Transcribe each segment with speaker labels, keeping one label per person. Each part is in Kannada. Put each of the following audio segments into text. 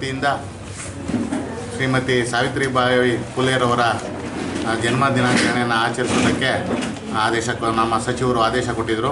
Speaker 1: ವತಿಯಿಂದ ಶ್ರೀಮತಿ ಸಾವಿತ್ರಿಬಾಯಿ ಫುಲೆರವರ ಆ, ಜನ್ಮ ದಿನಾಚರಣೆಯನ್ನು ಆಚರಿಸೋದಕ್ಕೆ ಆದೇಶ ಕೊ- ನಮ್ಮ ಸಚಿವರು ಆದೇಶ ಕೊಟ್ಟಿದ್ದರು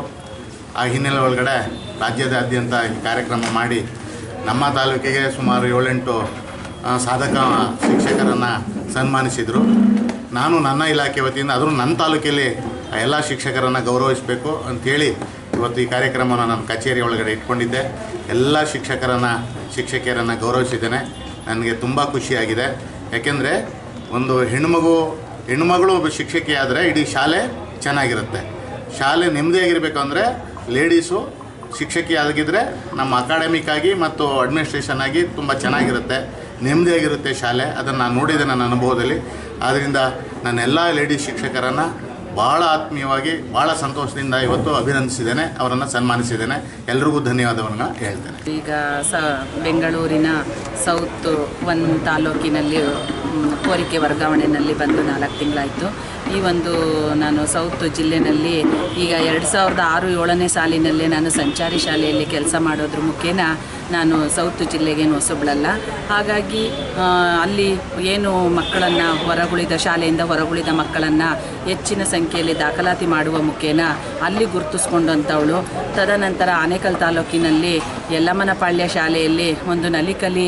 Speaker 1: ಆ ಹಿನ್ನೆಲೆ ಒಳಗಡೆ ರಾಜ್ಯದಾದ್ಯಂತ ಈ ಕಾರ್ಯಕ್ರಮ ಮಾಡಿ ನಮ್ಮ ತಾಲೂಕಿಗೆ ಸುಮಾರು ಏಳೆಂಟು ಆ, ಸಾಧಕ ಶಿಕ್ಷಕರನ್ನು ಸನ್ಮಾನಿಸಿದರು ನಾನು ನನ್ನ ಇಲಾಖೆ ವತಿಯಿಂದ ಆದರೂ ನನ್ನ ತಾಲೂಕಲ್ಲಿ ಆ ಎಲ್ಲ ಶಿಕ್ಷಕರನ್ನು ಗೌರವಿಸಬೇಕು ಅಂಥೇಳಿ ಇವತ್ತು ಈ ಕಾರ್ಯಕ್ರಮವನ್ನು ನನ್ನ ಕಚೇರಿ ಒಳಗಡೆ ಇಟ್ಕೊಂಡಿದ್ದೆ ಎಲ್ಲ ಶಿಕ್ಷಕರನ್ನು ಶಿಕ್ಷಕಿಯರನ್ನು ಗೌರವಿಸಿದ್ದೇನೆ ನನಗೆ ತುಂಬ ಖುಷಿಯಾಗಿದೆ ಯಾಕೆಂದರೆ ಒಂದು ಹೆಣ್ಮಗು ಹೆಣ್ಮಗಳು ಒಬ್ಬ ಶಿಕ್ಷಕಿ ಆದರೆ ಇಡೀ ಶಾಲೆ ಚೆನ್ನಾಗಿರುತ್ತೆ ಶಾಲೆ ನೆಮ್ಮದಿಯಾಗಿರಬೇಕು ಅಂದರೆ ಲೇಡೀಸು ಶಿಕ್ಷಕಿ ಆಗಿದ್ದರೆ ನಮ್ಮ ಅಕಾಡೆಮಿಕ್ ಆಗಿ ಮತ್ತು ಅಡ್ಮಿನಿಸ್ಟ್ರೇಷನ್ ಆಗಿ ತುಂಬ ಚೆನ್ನಾಗಿರುತ್ತೆ ನೆಮ್ಮದಿಯಾಗಿರುತ್ತೆ ಶಾಲೆ ಅದನ್ನು ನಾನು ನೋಡಿದೆ ನನ್ನ ಅನುಭವದಲ್ಲಿ ಆದ್ದರಿಂದ ನನ್ನ ಎಲ್ಲ ಲೇಡೀಸ್ ಶಿಕ್ಷಕರನ್ನು ಭಾಳ ಆತ್ಮೀಯವಾಗಿ ಭಾಳ ಸಂತೋಷದಿಂದ ಇವತ್ತು ಅಭಿನಂದಿಸಿದ್ದೇನೆ ಅವರನ್ನು ಸನ್ಮಾನಿಸಿದ್ದೇನೆ ಎಲ್ರಿಗೂ ಧನ್ಯವಾದವನ್ನು ಹೇಳ್ತೇನೆ
Speaker 2: ಈಗ ಸ ಬೆಂಗಳೂರಿನ ಸೌತ್ ಒನ್ ತಾಲೂಕಿನಲ್ಲಿ ಮ್, ಕೋರಿಕೆ ವರ್ಗಾವಣೆಯಲ್ಲಿ ಬಂದು ನಾಲ್ಕು ತಿಂಗಳಾಯಿತು ಈ ಒಂದು ನಾನು ಸೌತ್ ಜಿಲ್ಲೆನಲ್ಲಿ ಈಗ ಎರಡು ಸಾವಿರದ ಆರು ಏಳನೇ ಸಾಲಿನಲ್ಲೇ ನಾನು ಸಂಚಾರಿ ಶಾಲೆಯಲ್ಲಿ ಕೆಲಸ ಮಾಡೋದ್ರ ಮುಖೇನ ನಾನು ಸೌತ್ ಜಿಲ್ಲೆಗೇನು ಹೊಸಬ್ಳಲ್ಲ ಹಾಗಾಗಿ ಆ, ಅಲ್ಲಿ ಏನು ಮಕ್ಕಳನ್ನು ಹೊರಗುಳಿದ ಶಾಲೆಯಿಂದ ಹೊರಗುಳಿದ ಮಕ್ಕಳನ್ನು ಹೆಚ್ಚಿನ ಸಂಖ್ಯೆಯಲ್ಲಿ ದಾಖಲಾತಿ ಮಾಡುವ ಮುಖೇನ ಅಲ್ಲಿ ಗುರುತಿಸ್ಕೊಂಡಂಥವಳು ತದನಂತರ ಆನೇಕಲ್ ತಾಲೂಕಿನಲ್ಲಿ ಯಲ್ಲಮ್ಮನಪಾಳ್ಯ ಶಾಲೆಯಲ್ಲಿ ಒಂದು ನಲಿಕಲಿ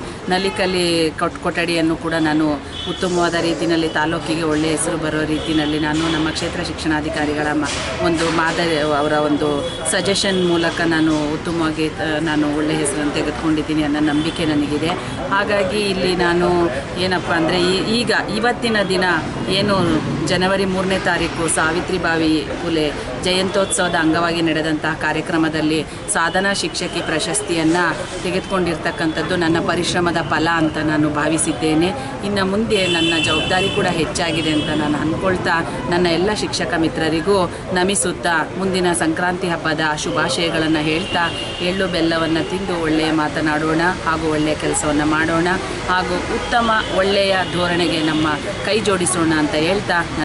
Speaker 2: ನಲಿಕಲಿ ಕೊಟ್ ಕೊಠಡಿಯನ್ನು ಕೂಡ ನಾನು ಉತ್ತಮವಾದ ರೀತಿಯಲ್ಲಿ ತಾಲೂಕಿಗೆ ಒಳ್ಳೆಯ ಹೆಸರು ಬರೋ ರೀತಿಯಲ್ಲಿ ನಾನು ನಮ್ಮ ಕ್ಷೇತ್ರ ಶಿಕ್ಷಣಾಧಿಕಾರಿಗಳ ಮ ಒಂದು ಮಾದರಿ ಅವರ ಒಂದು ಸಜೆಷನ್ ಮೂಲಕ ನಾನು ಉತ್ತಮವಾಗಿ ಆ, ನಾನು ಒಳ್ಳೆಯ ಹೆಸರನ್ನು ತೆಗೆದುಕೊಂಡಿದ್ದೀನಿ ಅನ್ನೋ ನಂಬಿಕೆ ನನಗಿದೆ ಹಾಗಾಗಿ ಇಲ್ಲಿ ನಾನು ಏನಪ್ಪ ಅಂದರೆ ಈಗ ಇವತ್ತಿನ ದಿನ ಏನು ಜನವರಿ ಮೂರನೇ ತಾರೀಕು ಸಾವಿತ್ರಿಬಾಯಿ ಫುಲೆ ಜಯಂತ್ಯೋತ್ಸವದ ಅಂಗವಾಗಿ ನಡೆದಂತಹ ಕಾರ್ಯಕ್ರಮದಲ್ಲಿ ಸಾಧನಾ ಶಿಕ್ಷಕಿ ಪ್ರಶಸ್ತಿಯನ್ನು ತೆಗೆದುಕೊಂಡಿರ್ತಕ್ಕಂಥದ್ದು ನನ್ನ ಪರಿಶ್ರಮದ ಫಲ ಅಂತ ನಾನು ಭಾವಿಸಿದ್ದೇನೆ ಇನ್ನು ಮುಂದೆ ನನ್ನ ಜವಾಬ್ದಾರಿ ಕೂಡ ಹೆಚ್ಚಾಗಿದೆ ಅಂತ ನಾನು ಅಂದ್ಕೊಳ್ತಾ ನನ್ನ ಎಲ್ಲ ಶಿಕ್ಷಕ ಮಿತ್ರರಿಗೂ ನಮಿಸುತ್ತಾ ಮುಂದಿನ ಸಂಕ್ರಾಂತಿ ಹಬ್ಬದ ಶುಭಾಶಯಗಳನ್ನು ಹೇಳ್ತಾ ಎಳ್ಳು ಬೆಲ್ಲವನ್ನು ತಿಂದು ಒಳ್ಳೆಯ ಮಾತನಾಡೋಣ ಹಾಗೂ ಒಳ್ಳೆಯ ಕೆಲಸವನ್ನು ಮಾಡೋಣ ಹಾಗೂ ಉತ್ತಮ ಒಳ್ಳೆಯ ಧೋರಣೆಗೆ ನಮ್ಮ ಕೈ ಜೋಡಿಸೋಣ ಅಂತ ಹೇಳ್ತಾ